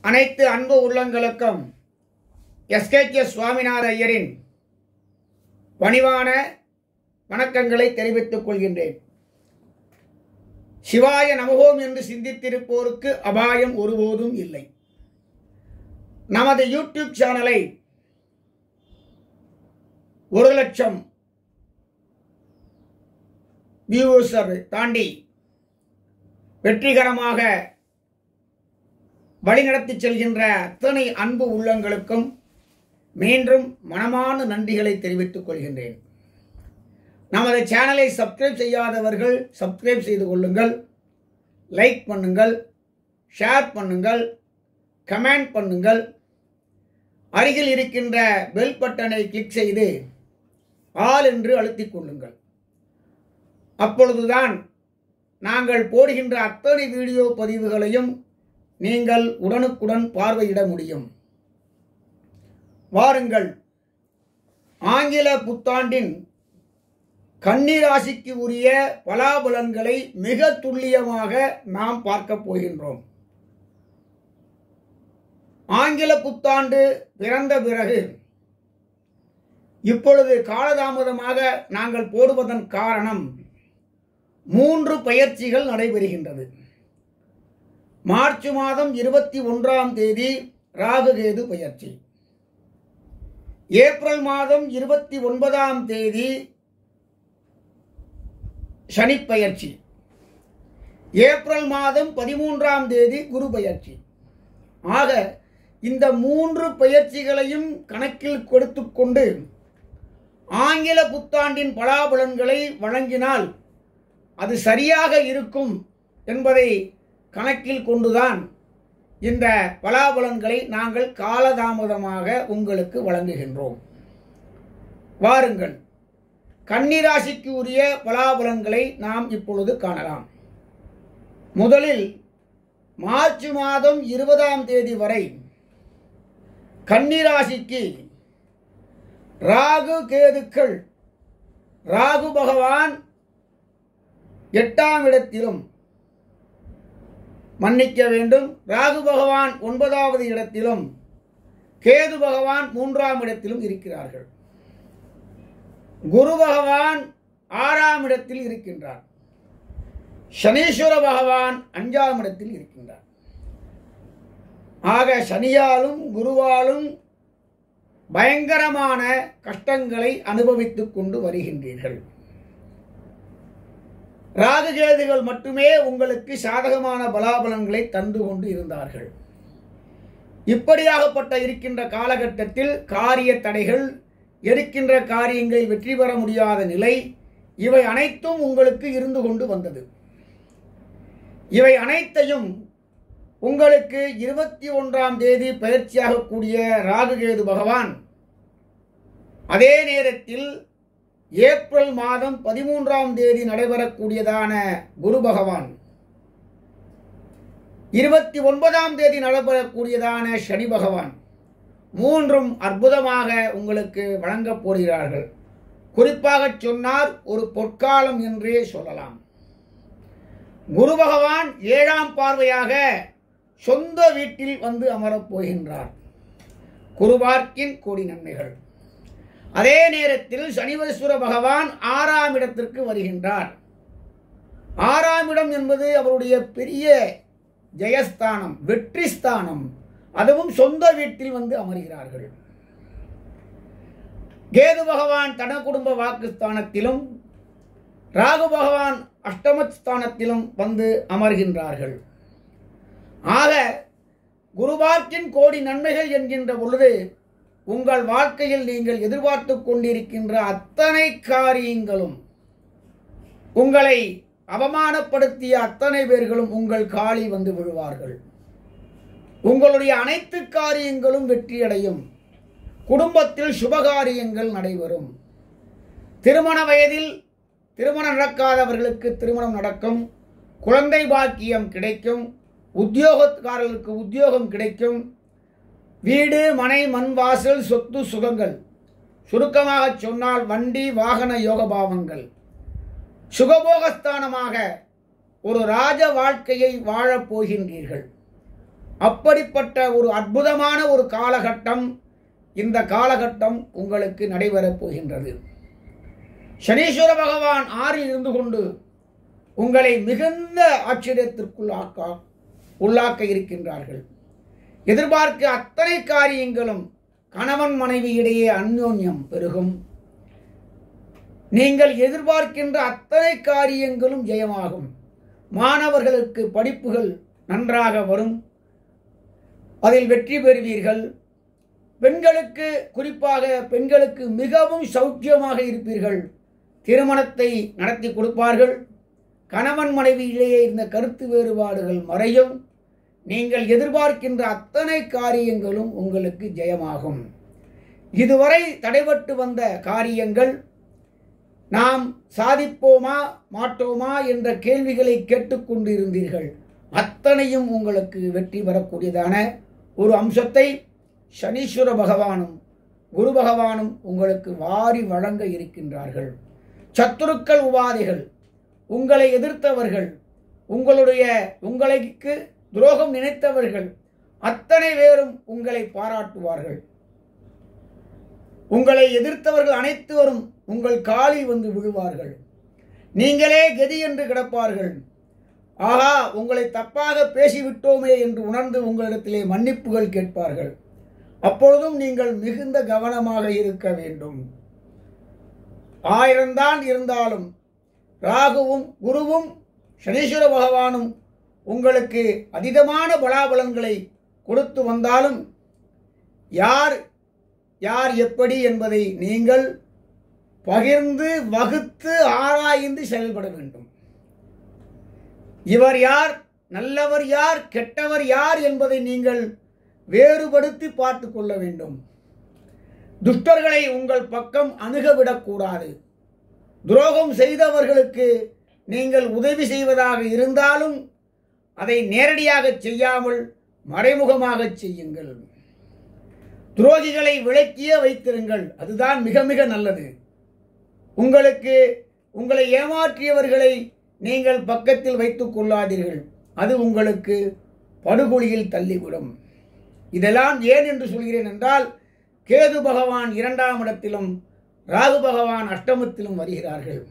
அனைத்து அன்பு உள்ளங்களுக்கும் எஸ்கேகே சுவாமிநாத ஐயரின் பணிவான வணக்கங்களை தெரிவித்துக் கொள்கின்றேன் சிவாய நமகோம் என்று சிந்தித்திருப்போருக்கு அபாயம் ஒருபோதும் இல்லை நமது யூடியூப் சேனலை ஒரு லட்சம் வியூவர்ஸர் தாண்டி வெற்றிகரமாக வழிநடத்தி செல்கின்ற அத்தனை அன்பு உள்ளங்களுக்கும் மீண்டும் மனமான நன்றிகளை தெரிவித்துக் கொள்கின்றேன் நமது சேனலை சப்ஸ்கிரைப் செய்யாதவர்கள் சப்ஸ்கிரைப் செய்து கொள்ளுங்கள் லைக் பண்ணுங்கள் ஷேர் பண்ணுங்கள் கமெண்ட் பண்ணுங்கள் அருகில் இருக்கின்ற பெல் பட்டனை கிளிக் செய்து ஆல் என்று அழுத்திக் கொள்ளுங்கள் அப்பொழுதுதான் நாங்கள் போடுகின்ற அத்தனை வீடியோ பதிவுகளையும் நீங்கள் உடனுக்குடன் பார்வையிட முடியும் வாருங்கள் ஆங்கில புத்தாண்டின் கன்னிராசிக்கு உரிய பலாபலன்களை மிக துல்லியமாக நாம் பார்க்க போகின்றோம் ஆங்கில புத்தாண்டு பிறந்த பிறகு இப்பொழுது காலதாமதமாக நாங்கள் போடுவதன் காரணம் மூன்று பயிற்சிகள் நடைபெறுகின்றது மார்ச் மாதம் இருபத்தி ஒன்றாம் தேதி ராகுகேது பயிற்சி ஏப்ரல் மாதம் இருபத்தி ஒன்பதாம் தேதி சனி பயிற்சி ஏப்ரல் மாதம் பதிமூன்றாம் தேதி குரு பயிற்சி ஆக இந்த மூன்று பயிற்சிகளையும் கணக்கில் கொடுத்து கொண்டு ஆங்கில புத்தாண்டின் பலாபலன்களை வழங்கினால் அது சரியாக இருக்கும் என்பதை கணக்கில் கொண்டுதான் இந்த பலாபலன்களை நாங்கள் காலதாமதமாக உங்களுக்கு வழங்குகின்றோம் வாருங்கள் கன்னிராசிக்கு உரிய பலாபலன்களை நாம் இப்பொழுது காணலாம் முதலில் மார்ச் மாதம் இருபதாம் தேதி வரை கன்னிராசிக்கு ராகு கேதுக்கள் ராகு பகவான் எட்டாம் இடத்திலும் மன்னிக்க வேண்டும் ராகு பகவான் ஒன்பதாவது இடத்திலும் கேது பகவான் மூன்றாம் இடத்திலும் இருக்கிறார்கள் குரு பகவான் ஆறாம் இடத்தில் இருக்கின்றார் சனீஸ்வர பகவான் அஞ்சாம் இடத்தில் இருக்கின்றார் ஆக சனியாலும் குருவாலும் பயங்கரமான கஷ்டங்களை அனுபவித்துக் கொண்டு வருகின்றீர்கள் ராகுகேதுகள் மட்டுமே உங்களுக்கு சாதகமான பலாபலன்களை தந்து கொண்டு இருந்தார்கள் இப்படியாகப்பட்ட இருக்கின்ற காலகட்டத்தில் காரிய தடைகள் எடுக்கின்ற காரியங்களில் வெற்றி பெற முடியாத நிலை இவை அனைத்தும் உங்களுக்கு இருந்து கொண்டு வந்தது இவை அனைத்தையும் உங்களுக்கு இருபத்தி ஒன்றாம் தேதி பயிற்சியாகக்கூடிய ராகுகேது பகவான் அதே நேரத்தில் ஏப்ரல் மாதம் பதிமூன்றாம் தேதி நடைபெறக்கூடியதான குரு பகவான் இருபத்தி ஒன்பதாம் தேதி நடைபெறக்கூடியதான சனி பகவான் மூன்றும் அற்புதமாக உங்களுக்கு வழங்கப் போகிறார்கள் குறிப்பாக சொன்னார் ஒரு பொற்காலம் என்றே சொல்லலாம் குரு பகவான் ஏழாம் பார்வையாக சொந்த வீட்டில் வந்து அமரப் போகின்றார் குருவார்க்கின் கோடி நன்மைகள் அதே நேரத்தில் சனிவேஸ்வர பகவான் ஆறாம் இடத்திற்கு வருகின்றார் ஆறாம் இடம் என்பது அவருடைய பெரிய ஜெயஸ்தானம் வெற்றி ஸ்தானம் அதுவும் சொந்த வீட்டில் வந்து அமர்கிறார்கள் கேது பகவான் தன குடும்ப வாக்குஸ்தானத்திலும் ராகு பகவான் அஷ்டமஸ்தானத்திலும் வந்து அமர்கின்றார்கள் ஆக குருவார்க்கின் கோடி நன்மைகள் என்கின்ற பொழுது உங்கள் வாழ்க்கையில் நீங்கள் எதிர்பார்த்து கொண்டிருக்கின்ற அத்தனை காரியங்களும் உங்களை அவமானப்படுத்திய அத்தனை பேர்களும் உங்கள் காலில் வந்து விழுவார்கள் உங்களுடைய அனைத்து காரியங்களும் வெற்றியடையும் குடும்பத்தில் சுபகாரியங்கள் நடைபெறும் திருமண வயதில் திருமணம் நடக்காதவர்களுக்கு திருமணம் நடக்கும் குழந்தை பாக்கியம் கிடைக்கும் உத்தியோகக்காரர்களுக்கு உத்தியோகம் கிடைக்கும் வீடு மனை மண் வாசல் சொத்து சுகங்கள் சுருக்கமாக சொன்னால் வண்டி வாகன யோகபாவங்கள் சுகபோகஸ்தானமாக ஒரு ராஜ வாழ்க்கையை வாழப் போகின்றீர்கள் அப்படிப்பட்ட ஒரு அற்புதமான ஒரு காலகட்டம் இந்த காலகட்டம் உங்களுக்கு நடைபெறப் போகின்றது சனீஸ்வர பகவான் ஆறில் இருந்து கொண்டு உங்களை மிகுந்த ஆச்சரியத்திற்குள்ளாக்க உள்ளாக்க இருக்கின்றார்கள் எதிர்பார்க்க அத்தனை காரியங்களும் கணவன் மனைவி இடையே அந்யோன்யம் பெருகும் நீங்கள் எதிர்பார்க்கின்ற அத்தனை காரியங்களும் ஜெயமாகும் மாணவர்களுக்கு படிப்புகள் நன்றாக வரும் அதில் வெற்றி பெறுவீர்கள் பெண்களுக்கு குறிப்பாக பெண்களுக்கு மிகவும் சௌக்கியமாக இருப்பீர்கள் திருமணத்தை நடத்தி கொடுப்பார்கள் கணவன் மனைவியிலேயே இந்த கருத்து வேறுபாடுகள் மறையும் நீங்கள் எதிர்பார்க்கின்ற அத்தனை காரியங்களும் உங்களுக்கு ஜெயமாகும் இதுவரை தடைபட்டு வந்த காரியங்கள் நாம் சாதிப்போமா மாட்டோமா என்ற கேள்விகளை கேட்டுக்கொண்டு இருந்தீர்கள் அத்தனையும் உங்களுக்கு வெற்றி பெறக்கூடியதான ஒரு அம்சத்தை சனீஸ்வர பகவானும் குரு பகவானும் உங்களுக்கு வாரி வழங்க இருக்கின்றார்கள் சத்துருக்கள் உபாதைகள் உங்களை எதிர்த்தவர்கள் உங்களுடைய உங்களுக்கு துரோகம் நினைத்தவர்கள் அத்தனை பேரும் உங்களை பாராட்டுவார்கள் உங்களை எதிர்த்தவர்கள் அனைத்துவரும் உங்கள் காலில் வந்து விழுவார்கள் நீங்களே கதி என்று கிடப்பார்கள் ஆஹா உங்களை தப்பாக பேசிவிட்டோமே என்று உணர்ந்து உங்களிடத்திலே மன்னிப்புகள் கேட்பார்கள் அப்பொழுதும் நீங்கள் மிகுந்த கவனமாக இருக்க வேண்டும் ஆயிரம்தான் இருந்தாலும் ராகுவும் குருவும் சனீஸ்வர பகவானும் உங்களுக்கு அதீதமான பலாபலன்களை கொடுத்து வந்தாலும் யார் யார் எப்படி என்பதை நீங்கள் பகிர்ந்து வகுத்து ஆராய்ந்து செயல்பட வேண்டும் இவர் யார் நல்லவர் யார் கெட்டவர் யார் என்பதை நீங்கள் வேறுபடுத்தி பார்த்து கொள்ள வேண்டும் துஷ்டர்களை உங்கள் பக்கம் அணுகவிடக்கூடாது துரோகம் செய்தவர்களுக்கு நீங்கள் உதவி செய்வதாக இருந்தாலும் அதை நேரடியாக செய்யாமல் மறைமுகமாக செய்யுங்கள் துரோகிகளை விளக்கியே வைத்திருங்கள் அதுதான் மிக மிக நல்லது உங்களுக்கு உங்களை ஏமாற்றியவர்களை நீங்கள் பக்கத்தில் வைத்துக் கொள்ளாதீர்கள் அது உங்களுக்கு படுகொலியில் தள்ளிவிடும் இதெல்லாம் ஏன் என்று சொல்கிறேன் என்றால் கேது பகவான் இரண்டாம் இடத்திலும் ராகு பகவான் அஷ்டமத்திலும் வருகிறார்கள்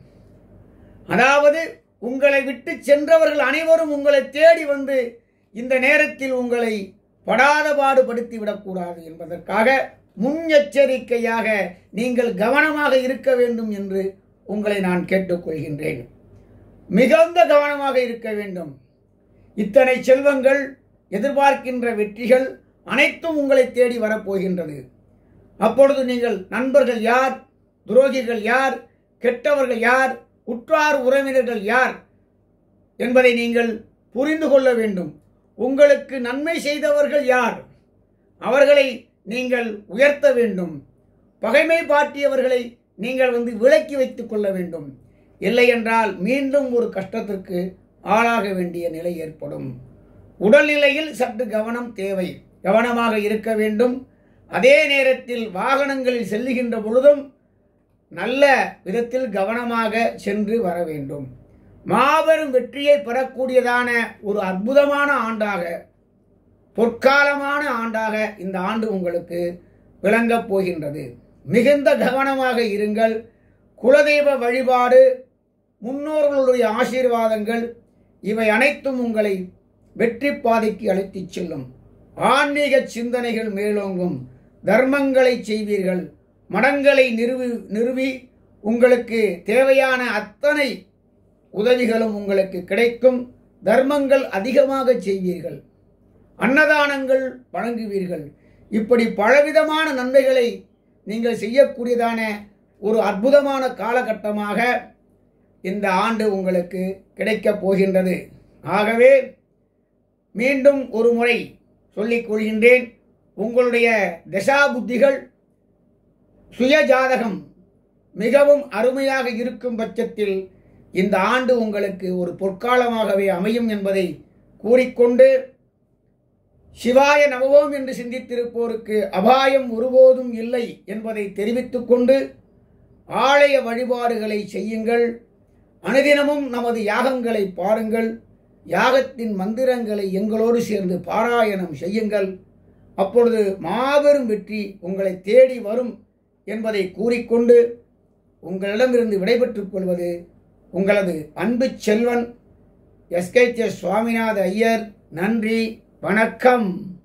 அதாவது உங்களை விட்டு சென்றவர்கள் அனைவரும் உங்களை தேடி வந்து இந்த நேரத்தில் உங்களை படாத பாடுபடுத்தி விடக்கூடாது என்பதற்காக முன்னெச்சரிக்கையாக நீங்கள் கவனமாக இருக்க வேண்டும் என்று உங்களை நான் கேட்டுக்கொள்கின்றேன் மிகுந்த கவனமாக இருக்க வேண்டும் இத்தனை செல்வங்கள் எதிர்பார்க்கின்ற வெற்றிகள் அனைத்தும் உங்களை தேடி வரப்போகின்றது அப்பொழுது நீங்கள் நண்பர்கள் யார் துரோகிகள் யார் கெட்டவர்கள் யார் உற்றார் உறவினர்கள் யார் என்பதை நீங்கள் புரிந்து கொள்ள வேண்டும் உங்களுக்கு நன்மை செய்தவர்கள் யார் அவர்களை நீங்கள் உயர்த்த வேண்டும் பகைமை பாட்டியவர்களை நீங்கள் வந்து விலக்கி வைத்துக் கொள்ள வேண்டும் இல்லை என்றால் மீண்டும் ஒரு கஷ்டத்திற்கு ஆளாக வேண்டிய நிலை ஏற்படும் உடல்நிலையில் சற்று கவனம் தேவை கவனமாக இருக்க வேண்டும் அதே நேரத்தில் வாகனங்களில் செல்லுகின்ற பொழுதும் நல்ல விதத்தில் கவனமாக சென்று வர வேண்டும் மாபெரும் வெற்றியை பெறக்கூடியதான ஒரு அற்புதமான ஆண்டாக பொற்காலமான ஆண்டாக இந்த ஆண்டு உங்களுக்கு விளங்கப் போகின்றது மிகுந்த கவனமாக இருங்கள் குலதெய்வ வழிபாடு முன்னோர்களுடைய ஆசீர்வாதங்கள் இவை அனைத்தும் உங்களை வெற்றி பாதைக்கு அழைத்துச் செல்லும் ஆன்மீக சிந்தனைகள் மேலோங்கும் தர்மங்களை செய்வீர்கள் மடங்களை நிறுவி நிறுவி உங்களுக்கு தேவையான அத்தனை உதவிகளும் உங்களுக்கு கிடைக்கும் தர்மங்கள் அதிகமாக செய்வீர்கள் அன்னதானங்கள் வழங்குவீர்கள் இப்படி பலவிதமான நன்மைகளை நீங்கள் செய்யக்கூடியதான ஒரு அற்புதமான காலகட்டமாக இந்த ஆண்டு உங்களுக்கு கிடைக்கப் போகின்றது ஆகவே மீண்டும் ஒரு முறை சொல்லிக் கொள்கின்றேன் உங்களுடைய தசா புத்திகள் சுய ஜாதகம் மிகவும் அருமையாக இருக்கும் பட்சத்தில் இந்த ஆண்டு உங்களுக்கு ஒரு பொற்காலமாகவே அமையும் என்பதை கூறிக்கொண்டு சிவாய நவவோம் என்று சிந்தித்திருப்போருக்கு அபாயம் ஒருபோதும் இல்லை என்பதை தெரிவித்துக் கொண்டு ஆலய வழிபாடுகளை செய்யுங்கள் அனுதினமும் நமது யாகங்களை பாருங்கள் யாகத்தின் மந்திரங்களை எங்களோடு சேர்ந்து பாராயணம் செய்யுங்கள் அப்பொழுது மாபெரும் வெற்றி உங்களை தேடி வரும் என்பதை கூறிக்கொண்டு உங்களிடமிருந்து விடைபெற்றுக் கொள்வது உங்களது அன்பு செல்வன் எஸ்கேச் சுவாமிநாத ஐயர் நன்றி வணக்கம்